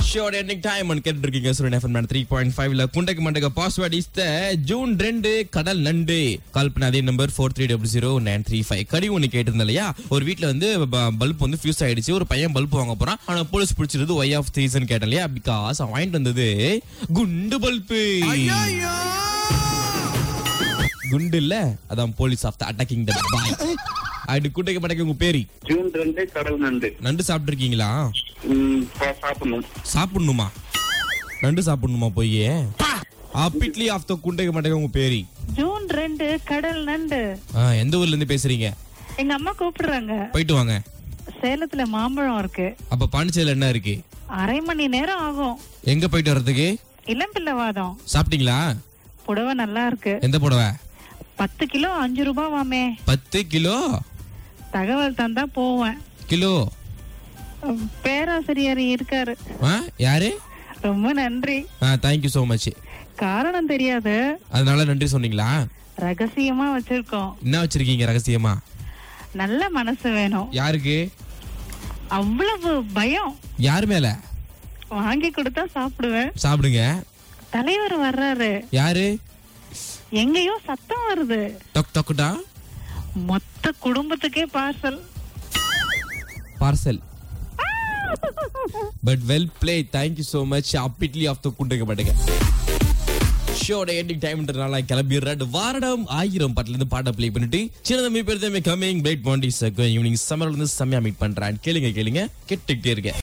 sure ending time and கேட்டு இருக்கீங்க சுரன் FM three point ஃபைவ்ல குண்டக்கு மண்டக பாஸ்வேர்ட் இஸ் த ஜூன் ரெண்டு கடல் நண்டு கால் பண்ண அதே number four three double zero nine three five கடி ஒன்று கேட்டிருந்தேன் இல்லையா ஒரு வீட்டில் வந்து பல்ப் வந்து ஃபியூஸ் ஆயிடுச்சு ஒரு பையன் பல்ப் வாங்க போறான் ஆனா போலீஸ் பிடிச்சிருது ஒய் ஆஃப் ரீசன் கேட்டேன் இல்லையா பிகாஸ் அவன் வாங்கிட்டு வந்தது குண்டு பல்பு குண்டு இல்ல அதான் police of the attacking the boy அது குட்டைக்கு படைக்க உங்க பேரி ஜூன் ரெண்டு கடல் நண்டு நண்டு சாப்பிட்டு இருக்கீங்களா ம், சா- சாப்பிடணும் சாப்பிடணுமா நண்டு சாப்பிடணுமா போய் அப்பிட்லி ஆஃப் த குண்டைக்கு மாட்டேங்க உங்க பேரி ஜூன் ரெண்டு கடல் நண்டு ஆ, எந்த ஊர்ல இருந்து பேசுறீங்க எங்க அம்மா கூப்பிடுறாங்க போயிட்டு வாங்க சேலத்துல மாம்பழம் இருக்கு அப்ப பாண்டிச்சேரியில என்ன இருக்கு அரை மணி நேரம் ஆகும் எங்க போயிட்டு வர்றதுக்கு இளம்பிள்ளவாதம் சாப்பிட்டீங்களா புடவை நல்லா இருக்கு எந்த புடவை பத்து கிலோ அஞ்சு ரூபாய் வாமே பத்து கிலோ தகவல் தந்தா போவேன் கிலோ உம், பேராசிரியர் இருக்காரு ஆ யாரு ரொம்ப நன்றி ஆ தேங்க்யூ so மச் காரணம் தெரியாது அதனால நன்றி சொன்னீங்களா ரகசியமா வச்சிருக்கோம் என்ன வச்சிருக்கீங்க ரகசியமா நல்ல மனசு வேணும் யாருக்கு அவ்வளவு பயம் யார் மேல வாங்கி கொடுத்தா சாப்பிடுவேன் சாப்பிடுங்க தலைவர் வர்றாரு யாரு எங்கேயோ சத்தம் வருது டொக் டொக்குடா மொத்த குடும்பத்துக்கே parcel parcel but well play thank you so much அப்பிட்லி ஆஃப் த குண்டக படுங்க ஷோட எண்டிங் டைம்ன்றனால கிளம்பிடுறாட் வாரடம் ஆயிரம் பாட்டுல இருந்து பாட்டை ப்ளே பண்ணிட்டு சின்ன தம்பி பெருதமே கம்மிங் பிளேட் பாண்டிஸ் ஈவினிங் சம்மர்ல இருந்து செம்மையா மீட் பண்றான் கேளுங்க கேளுங்க கேட்டுக்கிட்டே இருக்க